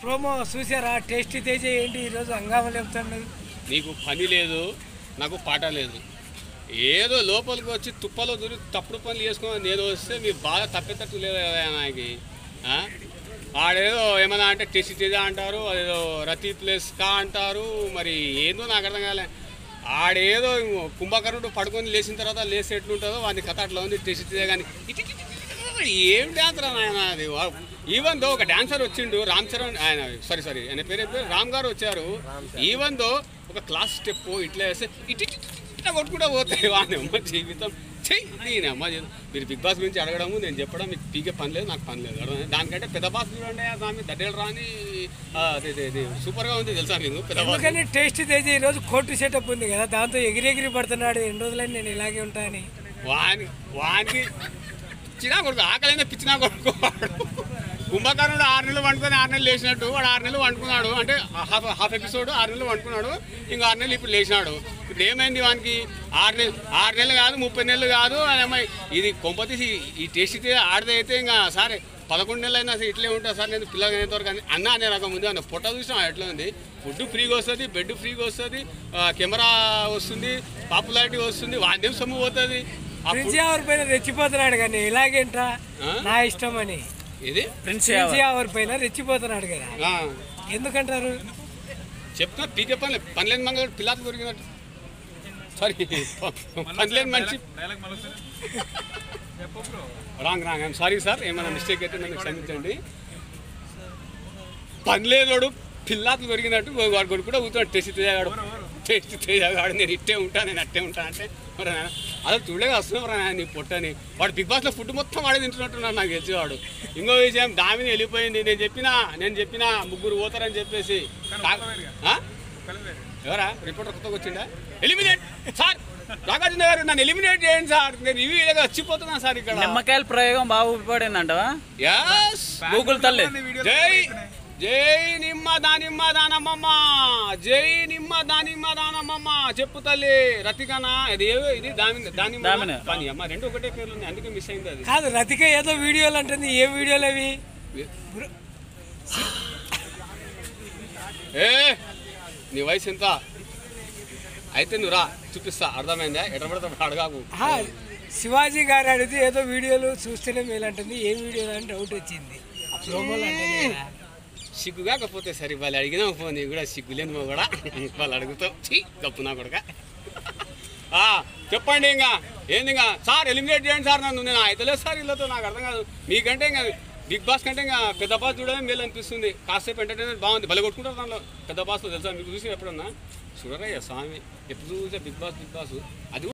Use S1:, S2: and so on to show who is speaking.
S1: Promo చూసారా tasty Teja ఏంటి ఈరోజు హంగామా లేపుతాడు
S2: నీకు పని లేదు నాకు పాట లేదు ఏదో లోపలికి వచ్చి తుప్పలో దూరి తప్పుడు పనులు చేసుకుని నేను వస్తే మీరు బాగా తప్పేటట్టు లేదు కదా ఆయనకి ఆ? ఆడేదో ఏమన్నా అంటే టెస్ట్ చేదా అంటారు అదేదో రతి ప్లేస్ కా అంటారు మరి ఏందో నాకు అర్థం కాలే ఆడేదో కుంభకర్ణుడు పడుకొని లేచిన తర్వాత లేసి ఎట్లుంటుందో వాని కథ అట్లా ఉంది టెస్ట్ చేదా కానీ ఏం డాన్సర్ ఆయన అది ఈవెన్ దో ఒక డాన్సర్ వచ్చిండు రామ్ చరణ్ ఆయన సారీ సారీ ఆయన పేరు ఏం పేరు రామ్ గారు వచ్చారు ఈవెన్ దో ఒక క్లాస్ స్టెప్ ఇట్లా వేస్తే ఇటు ఇటు ఇటు ఇట్లా కొట్టుకుంటా పోతాయి వాని అమ్మ జీవితం చెయ్యి నేను అమ్మ జీవితం మీరు బిగ్ బాస్ గురించి అడగడము నేను చెప్పడం మీకు పీకే పని లేదు నాకు పని లేదు అర్థమైందా? దానికంటే పెద్ద బాస్ చూడండి ఆ స్వామి దడ్డేలు రాని ఆ, అది ఇది- ఇది సూపర్గా ఉంది తెలుసా మీకు పెద్ద బాస్
S1: ఎందుకని టేస్టీ తేజ ఈరోజు కోర్టు సెటప్ ఉంది కదా దాంతో ఎగిరి ఎగిరి పడుతున్నాడు ఎన్ని రోజులైనా నేను ఇలాగే ఉంటానని
S2: వాని వానికి పిచ్చినా కొడుకు ఆకలైనా పిచ్చినా కొడుకు వాడు. కుంభకర్ణుడు ఆరు నెలలు వండుకొని ఆరు నెలలు లేచినట్టు వాడు ఆరు నెలలు వండుకున్నాడు అంటే హాఫ్ హాఫ్ ఎపిసోడ్ ఆరు నెలలు వండుకున్నాడు ఇంకా ఆరు నెలలు ఇప్పుడు లేచినాడు ఇప్పుడు ఏమైంది వానికి ఆరు నెలలు ఆరు నెలలు కాదు ముప్పై నెలలు కాదు అమ్మాయి ఇది కొంపతీసి ఈ టేస్ట్ ఆడదే అయితే ఇంకా సరే పదకొండు నెలలు అయినా సరే ఇట్లే ఉంటుంది సార్ నేను పిల్లలు అయినంతవరకు కానీ అన్న అనే రకం ఉంది అన్న ఫోటో చూసినా ఎట్లా ఉంది ఫుడ్ ఫ్రీగా వస్తుంది బెడ్ ఫ్రీగా వస్తుంది కెమెరా వస్తుంది పాపులారిటీ వస్తుంది వాద్యం సొమ్ము పోతుంది ఆ
S1: ప్రిన్స్ యావర్ పైన రెచ్చిపోతున్నాడు కానీ ఇలాగేంట్రా
S2: ఆ?
S1: నా ఇష్టం అని
S2: ఇది
S1: ప్రిన్స్ యావర్ పైన రెచ్చిపోతున్నాడు కదా
S2: ఆ,
S1: ఎందుకంటారు
S2: చెప్తున్నా పీకే పని పనిలేని మంగళ పిల్లలు దొరికినట్టు సారీ పనిలేని మనిషి wrong wrong I'm sorry sir ఏమైనా మిస్టేక్ అయితే నన్ను క్షమించండి పనిలేనోడు పిల్లాతలు దొరికినట్టు వాడు కొడుకు కూడా ఊతున్నాడు టెస్ట్ తేజగాడు టెస్ట్ తేజగాడు నేను ఇట్టే ఉంటా నేను అట్టే ఉంటా అంటే మరి నాయన అలా చూడగా వస్తున్నావు రా నాయన నీ పొట్టని వాడు బిగ్ బాస్లో ఫుడ్ మొత్తం వాడే తింటున్నట్టున్నాడు నాకు తెలిసేవాడు ఇంకో విషయం దామిని వెళ్ళిపోయింది నేను చెప్పినా నేను చెప్పినా ముగ్గురు పోతారని చెప్పేసి కా- ఆ? ఎవరా రిపోర్టర్ కొత్తగా వచ్చిందా ఎలిమినేట్ సార్ నాగార్జున గారు నన్ను ఎలిమినేట్ చేయండి సార్ నేను ఇవి ఇలాగ వచ్చిపోతున్నా సార్ ఇక్కడ
S3: నిమ్మకాయల ప్రయోగం బాగా ఉపయోగపడిందంటవా
S2: Yes.
S3: గూగుల్ తల్లి
S2: జై జై నిమ్మ దానిమ్మ దానమ్మమ్మ జై నిమ్మ దానిమ్మ దానమ్మమ్మ చెప్పు తల్లి రతికనా ఇది ఏ ఇది దాని దానిమ్మ
S3: దామిని.
S2: పని అమ్మ రెండు ఒకటే పేర్లు ఉన్నాయి అందుకే మిస్ అయింది అది
S1: కాదు రతిక ఏదో వీడియోలు అంటుంది ఏ వీడియోలు అవి
S2: ఏ నీ వయసు ఎంత అయితే నువ్వు రా చూపిస్తా అర్థమైందా ఎట్లా పడితే అప్పుడు అడగాకు
S1: ఆహా, శివాజీ గారు అడిగితే ఏదో వీడియోలు చూస్తేనే మేలు అంటుంది ఏ వీడియోలు అని డౌట్ వచ్చింది ఆ ప్రోమోలు అంటుంది కదా.
S2: సిగ్గు కాకపోతే సరే వాళ్ళు అడిగినా ఫోన్ నీకు కూడా సిగ్గు లేదు నువ్వు కూడా వాళ్ళు అడుగుతావు చీ గప్పు నా కొడక ఆ, చెప్పండి ఇంకా ఏంది ఇంకా సార్ ఎలిమినేట్ చేయండి సార్ నన్ను నేను అయితలేదు సార్ వీళ్ళతో నాకు అర్థం కాదు మీకంటే ఇంకా బిగ్ బాస్ కంటే ఇంకా పెద్ద బాస్ చూడమే మేలు అనిపిస్తుంది కాసేపు ఎంటర్టైన్మెంట్ బాగుంది భలే కొట్టుకుంటారు దానిలో పెద్ద బాస్లో తెలుసా మీకు చూసి ఎప్పుడన్నా చూడరయ్యా స్వామి ఎప్పుడు చూసా బిగ్ బాస్ బిగ్ బాస్ అది